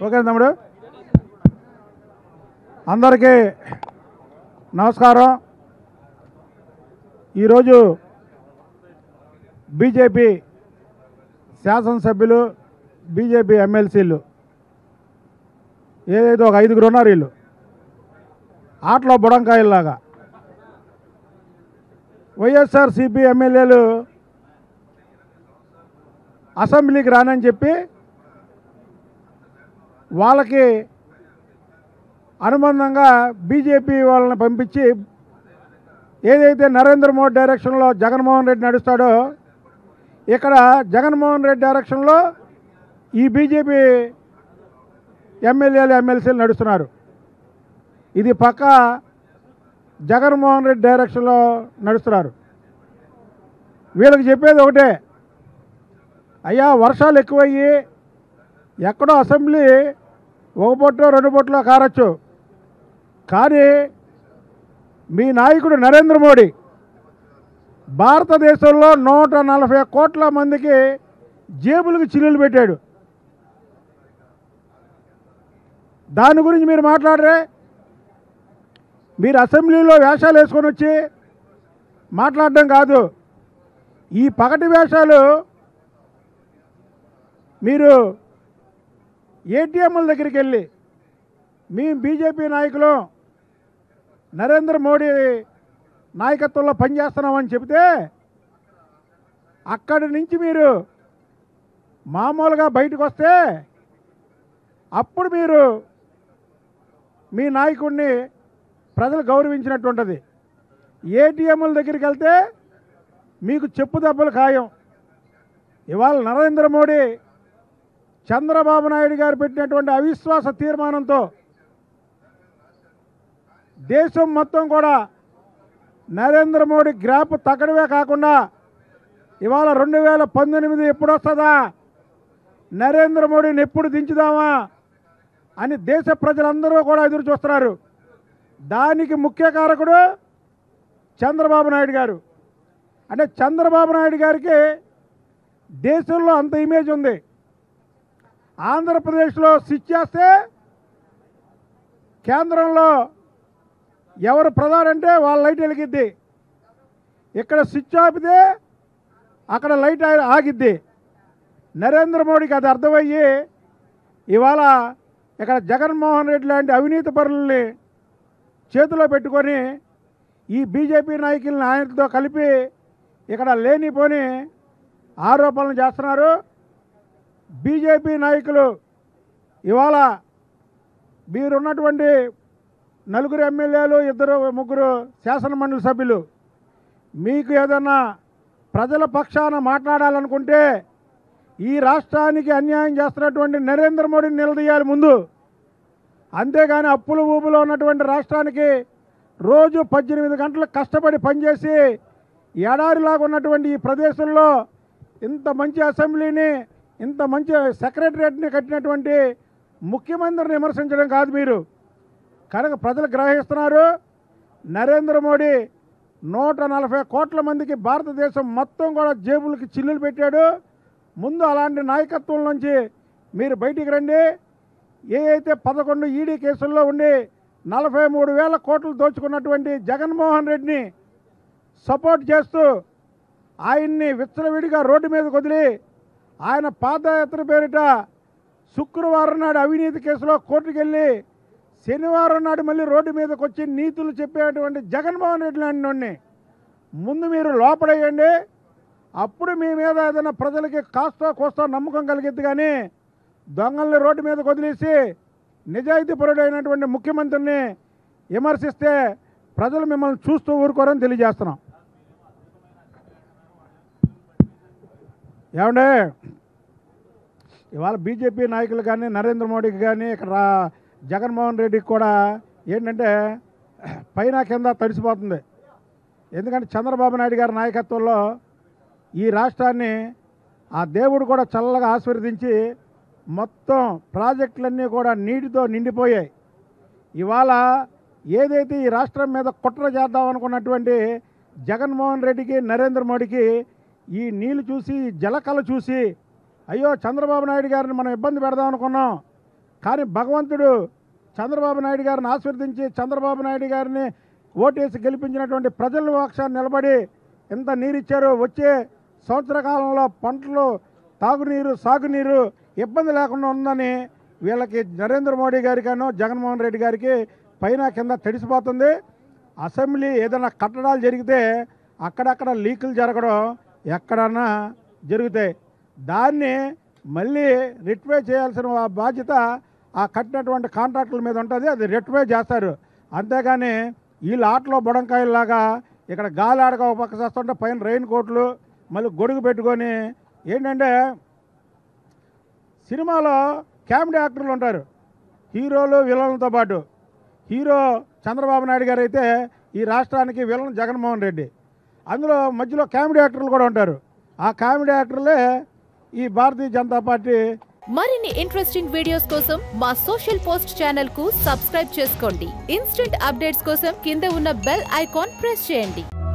okay తమ్ముడు అందరికీ నమస్కారం ఈరోజు బీజేపీ శాసనసభ్యులు బీజేపీ ఎమ్మెల్సీలు ఏదైతే ఒక ఐదుగురు ఉన్నారు వీళ్ళు ఆటలో బుడంకాయల్లాగా వైఎస్ఆర్సీపీ ఎమ్మెల్యేలు అసెంబ్లీకి రానని చెప్పి వాళ్ళకి అనుబంధంగా బీజేపీ వాళ్ళని పంపించి ఏదైతే నరేంద్ర మోడీ డైరెక్షన్లో జగన్మోహన్ రెడ్డి నడుస్తాడో ఇక్కడ జగన్మోహన్ రెడ్డి డైరెక్షన్లో ఈ బీజేపీ ఎమ్మెల్యేలు ఎమ్మెల్సీలు నడుస్తున్నారు ఇది పక్క జగన్మోహన్ రెడ్డి డైరెక్షన్లో నడుస్తున్నారు వీళ్ళకి చెప్పేది ఒకటే అయ్యా వర్షాలు ఎక్కువయ్యి ఎక్కడో అసెంబ్లీ ఒక పొట్టో రెండు పొట్టలో కారచ్చు కానీ మీ నాయకుడు నరేంద్ర మోడీ భారతదేశంలో నూట నలభై కోట్ల మందికి జేబులకు చిల్లులు పెట్టాడు దాని గురించి మీరు మాట్లాడరే మీరు అసెంబ్లీలో వేషాలు వేసుకొని వచ్చి మాట్లాడడం కాదు ఈ పగటి వేషాలు మీరు ఏటీఎంల దగ్గరికి వెళ్ళి మీ బీజేపీ నాయకులు నరేంద్ర మోడీ నాయకత్వంలో పనిచేస్తున్నామని చెబితే అక్కడి నుంచి మీరు మామూలుగా బయటకు వస్తే అప్పుడు మీరు మీ నాయకుడిని ప్రజలు గౌరవించినట్టు ఉంటుంది ఏటీఎంల దగ్గరికి వెళ్తే మీకు చెప్పు దెబ్బలు ఖాయం ఇవాళ నరేంద్ర మోడీ చంద్రబాబు నాయుడు గారు పెట్టినటువంటి అవిశ్వాస తీర్మానంతో దేశం మొత్తం కూడా నరేంద్ర మోడీ గ్రాప్ తగ్గడమే కాకుండా ఇవాళ రెండు వేల పంతొమ్మిది ఎప్పుడు వస్తుందా నరేంద్ర మోడీని ఎప్పుడు దించుదామా అని దేశ ప్రజలందరూ కూడా ఎదురు చూస్తున్నారు దానికి ముఖ్య కారకుడు చంద్రబాబు నాయుడు గారు అంటే చంద్రబాబు నాయుడు గారికి దేశంలో అంత ఇమేజ్ ఉంది ఆంధ్రప్రదేశ్లో స్విచ్ చేస్తే కేంద్రంలో ఎవరు ప్రధాని అంటే వాళ్ళ లైట్ వెలిగిద్ది ఇక్కడ స్విచ్ ఆపితే అక్కడ లైట్ ఆ- ఆగిద్ది నరేంద్ర మోడీకి అది అర్థమయ్యి ఇవాళ ఇక్కడ జగన్మోహన్ రెడ్డి లాంటి అవినీతి పరులని చేతిలో పెట్టుకొని ఈ బీజేపీ నాయకుల్ని ఆయనతో కలిపి ఇక్కడ లేనిపోని ఆరోపణలు చేస్తున్నారు బీజేపీ నాయకులు ఇవాళ మీరున్నటువంటి నలుగురు ఎమ్మెల్యేలు ఇద్దరు ముగ్గురు శాసనమండలి సభ్యులు మీకు ఏదన్నా ప్రజల పక్షాన మాట్లాడాలనుకుంటే ఈ రాష్ట్రానికి అన్యాయం చేస్తున్నటువంటి నరేంద్ర మోడీని నిలదీయాలి ముందు అంతేగాని అప్పుల ఊపులో ఉన్నటువంటి రాష్ట్రానికి రోజు పద్దెనిమిది గంటలు కష్టపడి పనిచేసి ఎడారిలాగా ఉన్నటువంటి ఈ ప్రదేశంలో ఇంత మంచి అసెంబ్లీని ఇంత మంచి సెక్రటరియట్ని కట్టినటువంటి ముఖ్యమంత్రిని విమర్శించడం కాదు మీరు కనుక ప్రజలు గ్రహిస్తున్నారు నరేంద్ర మోడీ నూట నలభై కోట్ల మందికి భారతదేశం మొత్తం కూడా జేబులకి చిల్లులు పెట్టాడు ముందు అలాంటి నాయకత్వం నుంచి మీరు బయటికి రండి ఏ అయితే పదకొండు ఈడీ కేసుల్లో ఉండి నలభై మూడు వేల కోట్లు దోచుకున్నటువంటి జగన్మోహన్ రెడ్డిని సపోర్ట్ చేస్తూ ఆయన్ని విచ్చలవిడిగా రోడ్డు మీద వదిలి ఆయన పాదయాత్ర పేరిట శుక్రవారం నాడు అవినీతి కేసులో కోర్టుకు వెళ్ళి శనివారం నాడు మళ్ళీ రోడ్డు మీదకి వచ్చి నీతులు చెప్పేటువంటి జగన్మోహన్ రెడ్డి లాంటి ముందు మీరు లోపడేయండి అప్పుడు మీ మీద ఏదైనా ప్రజలకి కాస్తో కోస్తో నమ్మకం కలిగిద్ది కానీ దొంగల్ని రోడ్డు మీద వదిలేసి నిజాయితీపరుడైనటువంటి ముఖ్యమంత్రిని విమర్శిస్తే ప్రజలు మిమ్మల్ని చూస్తూ ఊరుకోరని తెలియజేస్తున్నాం ఏమండే ఇవాళ బీజేపీ నాయకులు కానీ నరేంద్ర మోడీకి కానీ ఇక్కడ రా- జగన్మోహన్ రెడ్డికి కూడా ఏంటంటే పైన కింద తడిసిపోతుంది ఎందుకంటే చంద్రబాబు నాయుడు గారి నాయకత్వంలో ఈ రాష్ట్రాన్ని ఆ దేవుడు కూడా చల్లగా ఆశీర్వదించి మొత్తం ప్రాజెక్టులన్నీ కూడా నీటితో నిండిపోయాయి ఇవాళ ఏదైతే ఈ రాష్ట్రం మీద కుట్ర చేద్దాం అనుకున్నటువంటి జగన్మోహన్ రెడ్డికి నరేంద్ర మోడీకి ఈ నీళ్లు చూసి ఈ జలకళ చూసి అయ్యో చంద్రబాబు నాయుడు గారిని మనం ఇబ్బంది పెడదాం అనుకున్నాం కానీ భగవంతుడు చంద్రబాబు నాయుడు గారిని ఆశీర్వదించి చంద్రబాబు నాయుడు గారిని ఓటేసి గెలిపించినటువంటి ప్రజల పక్షాన్ని నిలబడి ఎంత నీరు ఇచ్చారో వచ్చే సంవత్సర కాలంలో పంటలు తాగునీరు సాగునీరు ఇబ్బంది లేకుండా ఉందని వీళ్ళకి నరేంద్ర మోడీ గారికనో జగన్మోహన్ రెడ్డి గారికి పైన కింద తడిసిపోతుంది అసెంబ్లీ ఏదైనా కట్టడాలు జరిగితే అక్కడక్కడ లీకులు జరగడం ఎక్కడన్నా జరుగుతాయి దాన్ని మళ్ళీ రిట్వే చేయాల్సిన ఆ బాధ్యత ఆ కట్టినటువంటి కాంట్రాక్టుల మీద ఉంటుంది అది రిట్వే చేస్తారు అంతేగాని వీళ్ళ ఆటలో బుడంకాయల్లాగా ఇక్కడ గాలి ఆడక ఒక పక్క చేస్తుంటే పైన రెయిన్ కోట్లు మళ్ళీ గొడుగు పెట్టుకొని ఏంటంటే సినిమాలో కామెడీ యాక్టర్లు ఉంటారు హీరోలు విలన్లతో పాటు హీరో చంద్రబాబు నాయుడు గారు అయితే ఈ రాష్ట్రానికి విలన్ జగన్మోహన్ రెడ్డి అందులో మధ్యలో కామెడీ యాక్టర్లు కూడా ఉంటారు ఆ కామెడీ యాక్టర్లే ఈ భారతీయ జనతా పార్టీ మరిన్ని ఇంట్రెస్టింగ్ వీడియోస్ కోసం మా సోషల్ పోస్ట్ ఛానల్ కు సబ్స్క్రైబ్ చేసుకోండి ఇన్స్టెంట్ అప్డేట్స్ కోసం కింద ఉన్న బెల్ ఐకాన్ ప్రెస్ చేయండి